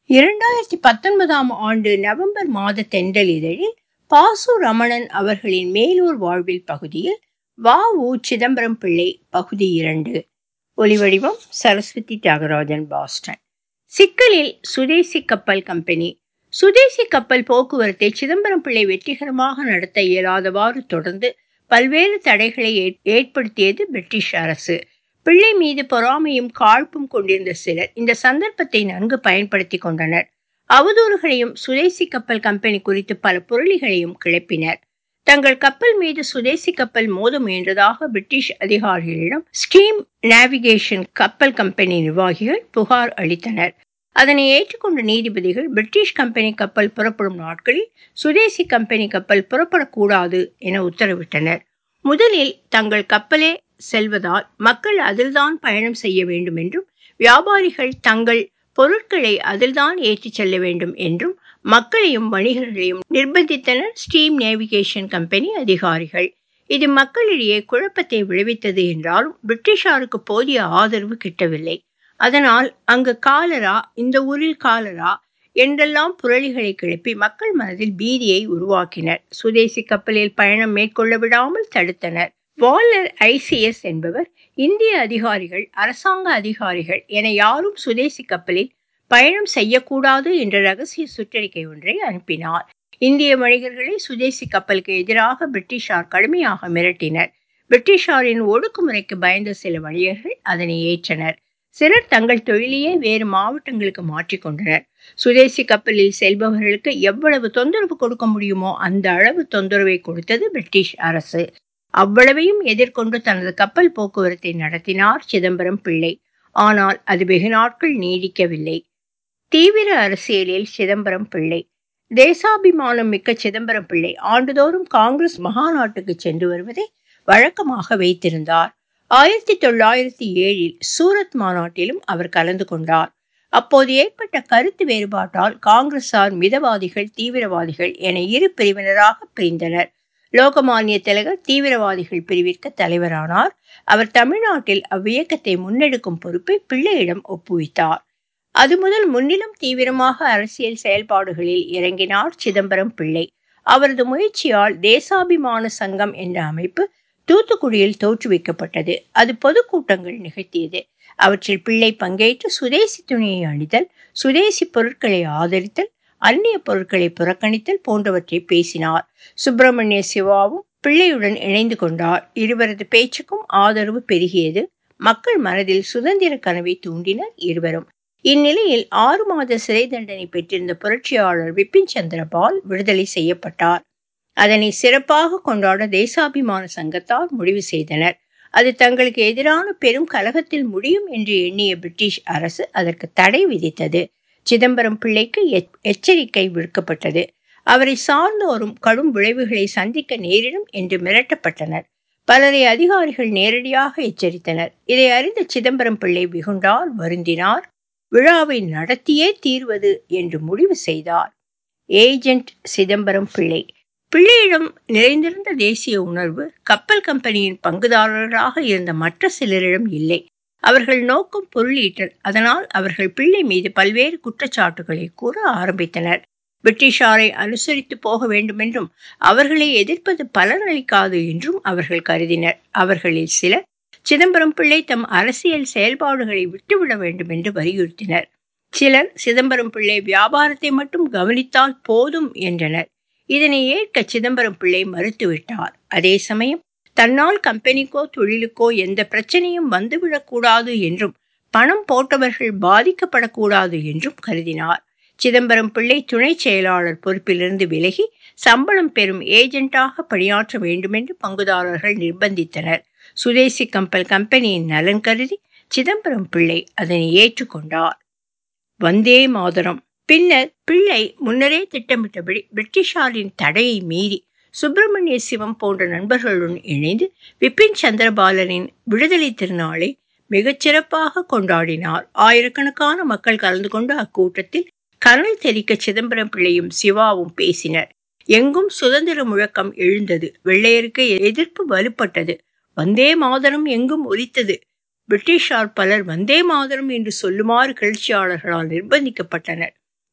இரண்டாயிரத்தி பத்தொன்பதாம் ஆண்டு நவம்பர் மாத தென்றல் இதழில் பாசு ரமணன் அவர்களின் மேலூர் வாழ்வில் பகுதியில் வ உ சிதம்பரம் பிள்ளை பகுதி இரண்டு ஒலிவடிவம் சரஸ்வதி தியாகராஜன் பாஸ்டன் சிக்கலில் சுதேசி கப்பல் கம்பெனி சுதேசி கப்பல் போக்குவரத்தை சிதம்பரம் பிள்ளை வெற்றிகரமாக நடத்த இயலாதவாறு தொடர்ந்து பல்வேறு தடைகளை ஏற்படுத்தியது பிரிட்டிஷ் அரசு பிள்ளை மீது பொறாமையும் காழ்ப்பும் கொண்டிருந்த சிலர் இந்த சந்தர்ப்பத்தை நன்கு பயன்படுத்தி கொண்டனர் அவதூறுகளையும் சுதேசி கப்பல் கம்பெனி குறித்து பல புரளிகளையும் கிளப்பினர் தங்கள் கப்பல் மீது சுதேசி கப்பல் மோத முயன்றதாக பிரிட்டிஷ் அதிகாரிகளிடம் ஸ்டீம் நேவிகேஷன் கப்பல் கம்பெனி நிர்வாகிகள் புகார் அளித்தனர் அதனை ஏற்றுக்கொண்ட நீதிபதிகள் பிரிட்டிஷ் கம்பெனி கப்பல் புறப்படும் நாட்களில் சுதேசி கம்பெனி கப்பல் புறப்படக்கூடாது என உத்தரவிட்டனர் முதலில் தங்கள் கப்பலே செல்வதால் மக்கள் அதில்தான் பயணம் செய்ய வேண்டும் என்றும் வியாபாரிகள் தங்கள் பொருட்களை அதில்தான் ஏற்றிச் செல்ல வேண்டும் என்றும் மக்களையும் வணிகர்களையும் நிர்பந்தித்தனர் ஸ்டீம் நேவிகேஷன் கம்பெனி அதிகாரிகள் இது மக்களிடையே குழப்பத்தை விளைவித்தது என்றாலும் பிரிட்டிஷாருக்கு போதிய ஆதரவு கிட்டவில்லை அதனால் அங்கு காலரா இந்த ஊரில் காலரா என்றெல்லாம் புரளிகளை கிளப்பி மக்கள் மனதில் பீதியை உருவாக்கினர் சுதேசி கப்பலில் பயணம் மேற்கொள்ள விடாமல் தடுத்தனர் வாலர் ஐசிஎஸ் என்பவர் இந்திய அதிகாரிகள் அரசாங்க அதிகாரிகள் என யாரும் சுதேசி கப்பலில் பயணம் செய்யக்கூடாது என்ற ரகசிய சுற்றறிக்கை ஒன்றை அனுப்பினார் இந்திய வணிகர்களை சுதேசி கப்பலுக்கு எதிராக பிரிட்டிஷார் கடுமையாக மிரட்டினர் பிரிட்டிஷாரின் ஒடுக்குமுறைக்கு பயந்த சில வணிகர்கள் அதனை ஏற்றனர் சிலர் தங்கள் தொழிலையே வேறு மாவட்டங்களுக்கு மாற்றிக்கொண்டனர் சுதேசி கப்பலில் செல்பவர்களுக்கு எவ்வளவு தொந்தரவு கொடுக்க முடியுமோ அந்த அளவு தொந்தரவை கொடுத்தது பிரிட்டிஷ் அரசு அவ்வளவையும் எதிர்கொண்டு தனது கப்பல் போக்குவரத்தை நடத்தினார் சிதம்பரம் பிள்ளை ஆனால் அது வெகு நாட்கள் நீடிக்கவில்லை தீவிர அரசியலில் சிதம்பரம் பிள்ளை தேசாபிமானம் மிக்க சிதம்பரம் பிள்ளை ஆண்டுதோறும் காங்கிரஸ் மகாநாட்டுக்கு சென்று வருவதை வழக்கமாக வைத்திருந்தார் ஆயிரத்தி தொள்ளாயிரத்தி ஏழில் சூரத் மாநாட்டிலும் அவர் கலந்து கொண்டார் அப்போது ஏற்பட்ட கருத்து வேறுபாட்டால் காங்கிரசார் மிதவாதிகள் தீவிரவாதிகள் என இரு பிரிவினராக பிரிந்தனர் லோகமானிய திலகர் தீவிரவாதிகள் பிரிவிற்கு தலைவரானார் அவர் தமிழ்நாட்டில் அவ்வியக்கத்தை முன்னெடுக்கும் பொறுப்பை பிள்ளையிடம் ஒப்புவித்தார் அது முதல் முன்னிலும் தீவிரமாக அரசியல் செயல்பாடுகளில் இறங்கினார் சிதம்பரம் பிள்ளை அவரது முயற்சியால் தேசாபிமான சங்கம் என்ற அமைப்பு தூத்துக்குடியில் தோற்றுவிக்கப்பட்டது அது பொதுக்கூட்டங்கள் நிகழ்த்தியது அவற்றில் பிள்ளை பங்கேற்று சுதேசி துணியை அணிதல் சுதேசி பொருட்களை ஆதரித்தல் அந்நிய பொருட்களை புறக்கணித்தல் போன்றவற்றை பேசினார் சுப்பிரமணிய சிவாவும் பிள்ளையுடன் இணைந்து கொண்டார் இருவரது பேச்சுக்கும் ஆதரவு பெருகியது மக்கள் மனதில் சுதந்திர கனவை தூண்டினர் இருவரும் இந்நிலையில் ஆறு மாத சிறை தண்டனை பெற்றிருந்த புரட்சியாளர் விபின் சந்திரபால் விடுதலை செய்யப்பட்டார் அதனை சிறப்பாக கொண்டாட தேசாபிமான சங்கத்தார் முடிவு செய்தனர் அது தங்களுக்கு எதிரான பெரும் கலகத்தில் முடியும் என்று எண்ணிய பிரிட்டிஷ் அரசு அதற்கு தடை விதித்தது சிதம்பரம் பிள்ளைக்கு எச்சரிக்கை விடுக்கப்பட்டது அவரை சார்ந்தோரும் கடும் விளைவுகளை சந்திக்க நேரிடும் என்று மிரட்டப்பட்டனர் பலரை அதிகாரிகள் நேரடியாக எச்சரித்தனர் இதை அறிந்த சிதம்பரம் பிள்ளை விகுண்டார் வருந்தினார் விழாவை நடத்தியே தீர்வது என்று முடிவு செய்தார் ஏஜென்ட் சிதம்பரம் பிள்ளை பிள்ளையிடம் நிறைந்திருந்த தேசிய உணர்வு கப்பல் கம்பெனியின் பங்குதாரர்களாக இருந்த மற்ற சிலரிடம் இல்லை அவர்கள் நோக்கம் பொருளீட்டல் அதனால் அவர்கள் பிள்ளை மீது பல்வேறு குற்றச்சாட்டுகளை கூற ஆரம்பித்தனர் பிரிட்டிஷாரை அனுசரித்து போக வேண்டுமென்றும் அவர்களை எதிர்ப்பது பலனளிக்காது என்றும் அவர்கள் கருதினர் அவர்களில் சிலர் சிதம்பரம் பிள்ளை தம் அரசியல் செயல்பாடுகளை விட்டுவிட வேண்டும் என்று வலியுறுத்தினர் சிலர் சிதம்பரம் பிள்ளை வியாபாரத்தை மட்டும் கவனித்தால் போதும் என்றனர் இதனை ஏற்க சிதம்பரம் பிள்ளை மறுத்துவிட்டார் அதே சமயம் தன்னால் கம்பெனிக்கோ தொழிலுக்கோ எந்த பிரச்சனையும் வந்துவிடக்கூடாது என்றும் பணம் போட்டவர்கள் பாதிக்கப்படக்கூடாது என்றும் கருதினார் சிதம்பரம் பிள்ளை துணை செயலாளர் பொறுப்பிலிருந்து விலகி சம்பளம் பெறும் ஏஜென்ட்டாக பணியாற்ற வேண்டுமென்று பங்குதாரர்கள் நிர்பந்தித்தனர் சுதேசி கப்பல் கம்பெனியின் நலன் கருதி சிதம்பரம் பிள்ளை அதனை ஏற்றுக்கொண்டார் வந்தே மாதரம் பின்னர் பிள்ளை முன்னரே திட்டமிட்டபடி பிரிட்டிஷாரின் தடையை மீறி சுப்பிரமணிய சிவம் போன்ற நண்பர்களுடன் இணைந்து விபின் சந்திரபாலனின் விடுதலை திருநாளை மிகச்சிறப்பாக கொண்டாடினார் ஆயிரக்கணக்கான மக்கள் கலந்து கொண்ட அக்கூட்டத்தில் கனல் தெரிக்க சிதம்பரம் பிள்ளையும் சிவாவும் பேசினர் எங்கும் சுதந்திர முழக்கம் எழுந்தது வெள்ளையருக்கு எதிர்ப்பு வலுப்பட்டது வந்தே மாதரம் எங்கும் ஒலித்தது பிரிட்டிஷார் பலர் வந்தே மாதரம் என்று சொல்லுமாறு கிளர்ச்சியாளர்களால் நிர்பந்திக்கப்பட்டனர்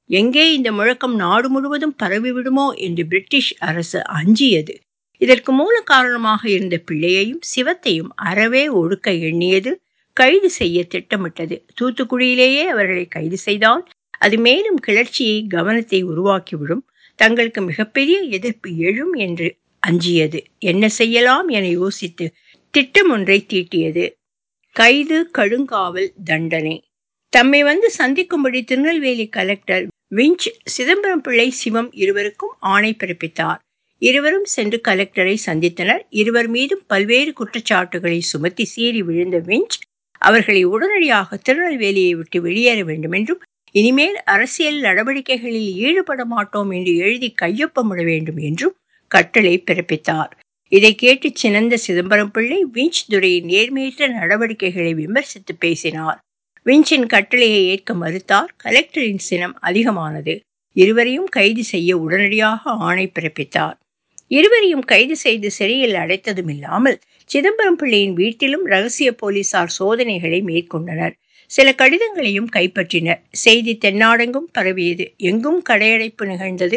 எங்கே இந்த முழக்கம் நாடு முழுவதும் பரவிவிடுமோ என்று பிரிட்டிஷ் அரசு அஞ்சியது இதற்கு மூல காரணமாக இருந்த பிள்ளையையும் சிவத்தையும் அறவே ஒடுக்க எண்ணியது கைது செய்ய திட்டமிட்டது தூத்துக்குடியிலேயே அவர்களை கைது செய்தால் அது மேலும் கிளர்ச்சியை கவனத்தை உருவாக்கிவிடும் தங்களுக்கு மிகப்பெரிய எதிர்ப்பு எழும் என்று அஞ்சியது என்ன செய்யலாம் என யோசித்து திட்டம் ஒன்றை தீட்டியது கைது கடுங்காவல் தண்டனை தம்மை வந்து சந்திக்கும்படி திருநெல்வேலி கலெக்டர் விஞ்ச் சிதம்பரம் பிள்ளை சிவம் இருவருக்கும் ஆணை பிறப்பித்தார் இருவரும் சென்று கலெக்டரை சந்தித்தனர் இருவர் மீதும் பல்வேறு குற்றச்சாட்டுகளை சுமத்தி சீறி விழுந்த விஞ்ச் அவர்களை உடனடியாக திருநெல்வேலியை விட்டு வெளியேற வேண்டும் என்றும் இனிமேல் அரசியல் நடவடிக்கைகளில் ஈடுபட மாட்டோம் என்று எழுதி கையொப்பமிட வேண்டும் என்றும் கட்டளை பிறப்பித்தார் இதை கேட்டு சினந்த சிதம்பரம் பிள்ளை விஞ்ச் துறையின் நேர்மையற்ற நடவடிக்கைகளை விமர்சித்து பேசினார் விஞ்சின் கட்டளையை ஏற்க மறுத்தார் கலெக்டரின் சினம் அதிகமானது இருவரையும் கைது செய்ய உடனடியாக ஆணை பிறப்பித்தார் இருவரையும் கைது செய்து சிறையில் அடைத்ததும் இல்லாமல் சிதம்பரம் பிள்ளையின் வீட்டிலும் ரகசிய போலீசார் சோதனைகளை மேற்கொண்டனர் சில கடிதங்களையும் கைப்பற்றினர் செய்தி தென்னாடெங்கும் பரவியது எங்கும் கடையடைப்பு நிகழ்ந்தது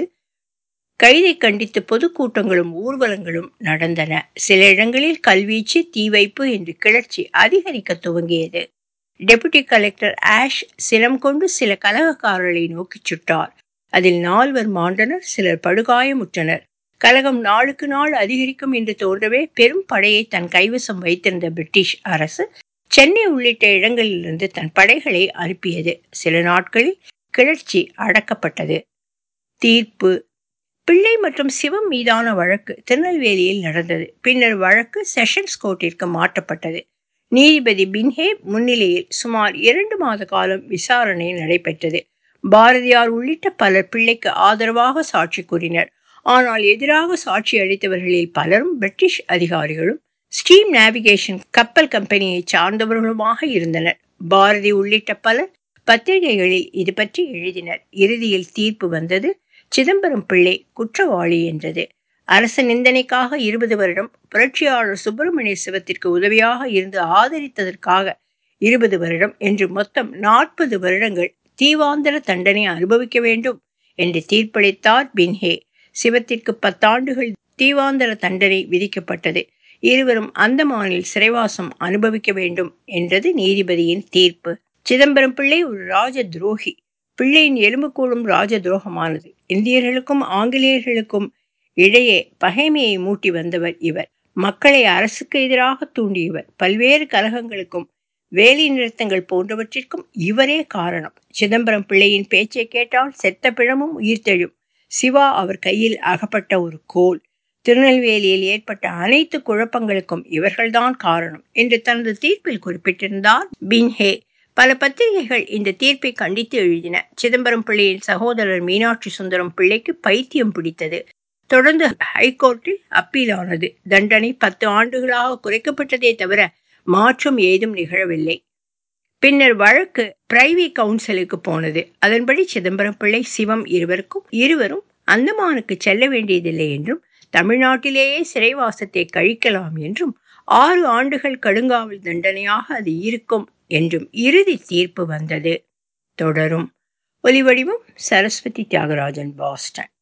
கைதை கண்டித்து பொதுக்கூட்டங்களும் ஊர்வலங்களும் நடந்தன சில இடங்களில் கல்வீச்சு தீ வைப்பு என்று கிளர்ச்சி அதிகரிக்க துவங்கியது டெபுட்டி கலெக்டர் ஆஷ் சினம் கொண்டு சில கலகக்காரர்களை நோக்கிச் சுட்டார் அதில் நால்வர் மாண்டனர் சிலர் படுகாயமுற்றனர் கலகம் நாளுக்கு நாள் அதிகரிக்கும் என்று தோன்றவே பெரும் படையை தன் கைவசம் வைத்திருந்த பிரிட்டிஷ் அரசு சென்னை உள்ளிட்ட இடங்களிலிருந்து தன் படைகளை அனுப்பியது சில நாட்களில் கிளர்ச்சி அடக்கப்பட்டது தீர்ப்பு பிள்ளை மற்றும் சிவம் மீதான வழக்கு திருநெல்வேலியில் நடந்தது பின்னர் வழக்கு செஷன்ஸ் கோர்ட்டிற்கு மாற்றப்பட்டது நீதிபதி பின்ஹே முன்னிலையில் சுமார் இரண்டு மாத காலம் விசாரணை நடைபெற்றது பாரதியார் உள்ளிட்ட பலர் பிள்ளைக்கு ஆதரவாக சாட்சி கூறினர் ஆனால் எதிராக சாட்சி அளித்தவர்களில் பலரும் பிரிட்டிஷ் அதிகாரிகளும் ஸ்டீம் நேவிகேஷன் கப்பல் கம்பெனியை சார்ந்தவர்களுமாக இருந்தனர் பாரதி உள்ளிட்ட பலர் பத்திரிகைகளில் இது பற்றி எழுதினர் இறுதியில் தீர்ப்பு வந்தது சிதம்பரம் பிள்ளை குற்றவாளி என்றது அரச நிந்தனைக்காக இருபது வருடம் புரட்சியாளர் சுப்பிரமணிய சிவத்திற்கு உதவியாக இருந்து ஆதரித்ததற்காக இருபது வருடம் என்று மொத்தம் நாற்பது வருடங்கள் தீவாந்திர தண்டனை அனுபவிக்க வேண்டும் என்று தீர்ப்பளித்தார் பின்ஹே சிவத்திற்கு பத்தாண்டுகள் தீவாந்திர தண்டனை விதிக்கப்பட்டது இருவரும் அந்தமானில் சிறைவாசம் அனுபவிக்க வேண்டும் என்றது நீதிபதியின் தீர்ப்பு சிதம்பரம் பிள்ளை ஒரு ராஜ துரோகி பிள்ளையின் எலும்புக்கூடும் ராஜ துரோகமானது இந்தியர்களுக்கும் ஆங்கிலேயர்களுக்கும் இடையே பகைமையை மூட்டி வந்தவர் இவர் மக்களை அரசுக்கு எதிராக தூண்டியவர் பல்வேறு கலகங்களுக்கும் வேலை நிறுத்தங்கள் போன்றவற்றிற்கும் இவரே காரணம் சிதம்பரம் பிள்ளையின் பேச்சை கேட்டால் செத்த பிணமும் உயிர்த்தெழும் சிவா அவர் கையில் அகப்பட்ட ஒரு கோல் திருநெல்வேலியில் ஏற்பட்ட அனைத்து குழப்பங்களுக்கும் இவர்கள்தான் காரணம் என்று தனது தீர்ப்பில் குறிப்பிட்டிருந்தார் பின்ஹே பல பத்திரிகைகள் இந்த தீர்ப்பை கண்டித்து எழுதின சிதம்பரம் பிள்ளையின் சகோதரர் மீனாட்சி சுந்தரம் பிள்ளைக்கு பைத்தியம் பிடித்தது தொடர்ந்து ஹைகோர்ட்டில் அப்பீலானது தண்டனை பத்து ஆண்டுகளாக குறைக்கப்பட்டதே தவிர மாற்றம் ஏதும் நிகழவில்லை பின்னர் வழக்கு பிரைவி கவுன்சிலுக்கு போனது அதன்படி சிதம்பரம் பிள்ளை சிவம் இருவருக்கும் இருவரும் அந்தமானுக்கு செல்ல வேண்டியதில்லை என்றும் தமிழ்நாட்டிலேயே சிறைவாசத்தை கழிக்கலாம் என்றும் ஆறு ஆண்டுகள் கடுங்காவல் தண்டனையாக அது இருக்கும் என்றும் இறுதி தீர்ப்பு வந்தது தொடரும் ஒலிவடிவம் சரஸ்வதி தியாகராஜன் பாஸ்டன்